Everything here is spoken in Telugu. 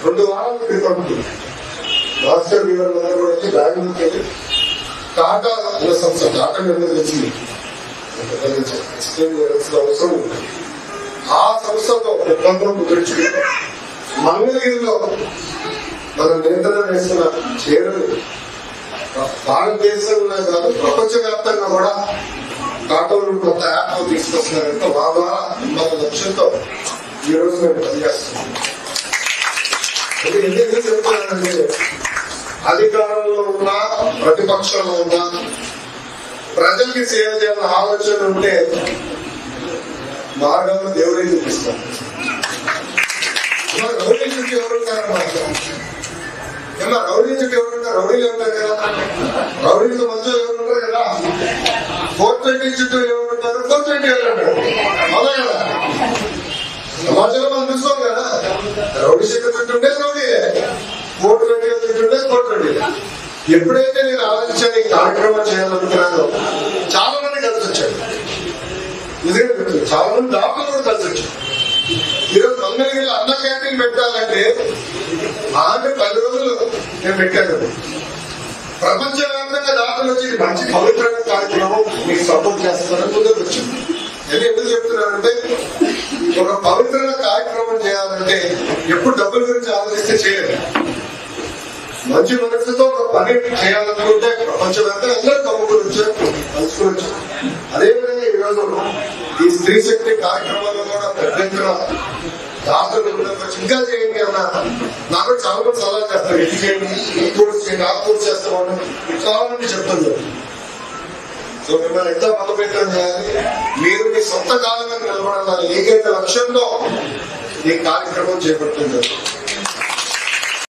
రెండు వారాల క్రితం మాస్టర్ వివరాలందరూ కూడా వెళ్ళి బెంగళూరుకి వెళ్ళి టాటా అనే సంస్థ టాటా నిర్ణయం తెలిసింది ఎక్స్ప్లెయిన్ చేయాల్సిన అవసరం ఉంది ఆ సంస్థతో ఒప్పందం కుదుర్చుకుని మంగళగిరిలో మన నియంత్రణ వేస్తున్న చీరలు భారతదేశంలో కాదు ప్రపంచవ్యాప్తంగా కూడా టాటాలు కొత్త యాప్ తీసుకొస్తున్నారంటే మా ద్వారా మన లక్ష్యంతో ఈ రోజు మేము పనిచేస్తున్నాం అంటే ఎందుకు చెప్తున్నానంటే అధికారంలో ఉన్నా ప్రతిపక్షంలో ఉన్నా ప్రజలకి సేవ చేయాలన్న ఆలోచన ఉంటే మార్గంలో దేవుడే చూపిస్తాం మన రౌడీ చుట్టూ ఎవరుంటారన్నమాట ఏమన్నా రౌడీ చుట్టూ ఎవరుంటారు రౌడీలు ఉంటారు కదా రౌడీలతో మధ్యలో ఎవరుంటారు కదా ఫోర్ ట్వంటీ చుట్టూ ఎవరుంటారు ఫోర్ ట్వంటీ ఎవరుంటారు అవునా కదా సమాజంలో మనం చూస్తాం కదా రౌడీ శక్తి చుట్టుంటే రౌడీ ఫోర్ ట్వంటీ చుట్టుంటే ఫోర్ ట్వంటీ ఎప్పుడైతే నేను ఆలోచించాను ఈ కార్యక్రమం చేయాలనుకున్నానో చాలా మంది కలిసి వచ్చారు నిజంగా చెప్తున్నాను. చాలా మంది డాక్టర్లు కూడా కలిసి వచ్చారు ఈరోజు మంగళగిరిలో అన్న క్యాంటీన్ పెట్టాలంటే ఆమె పది రోజులు నేను పెట్టాను ప్రపంచవ్యాప్తంగా డాక్టర్లు వచ్చి ఇది మంచి పవిత్రమైన కార్యక్రమం మీకు సపోర్ట్ చేస్తారని ముందుకు వచ్చింది నేను ఎందుకు చెప్తున్నానంటే ఒక పవిత్రమైన కార్యక్రమం చేయాలంటే ఎప్పుడు డబ్బుల గురించి ఆలోచిస్తే చేయలేదు మంచి మనసుతో ఒక పని చేయాలనుకుంటే ప్రపంచవ్యాప్తంగా అందరూ కమ్ముకోవచ్చు కలుసుకోవచ్చు అదేవిధంగా ఈరోజు ఈ స్త్రీ శక్తి కార్యక్రమాల్లో కూడా పెద్ద ఎత్తున డాక్టర్లు ముందుకు వచ్చి ఇంకా చేయండి అన్న నాకు కూడా చాలా మంది సలహా చేస్తారు ఇది చేయండి ఈ కోర్స్ చేయండి ఆ కోర్స్ చేస్తామని చాలా మంది చెప్తుంది సో మిమ్మల్ని ఎంత బలోపేతం చేయాలి మీరు మీ సొంత కాలం మీద నిలబడాలని ఏకైక లక్ష్యంలో ఈ కార్యక్రమం చేపడుతుంది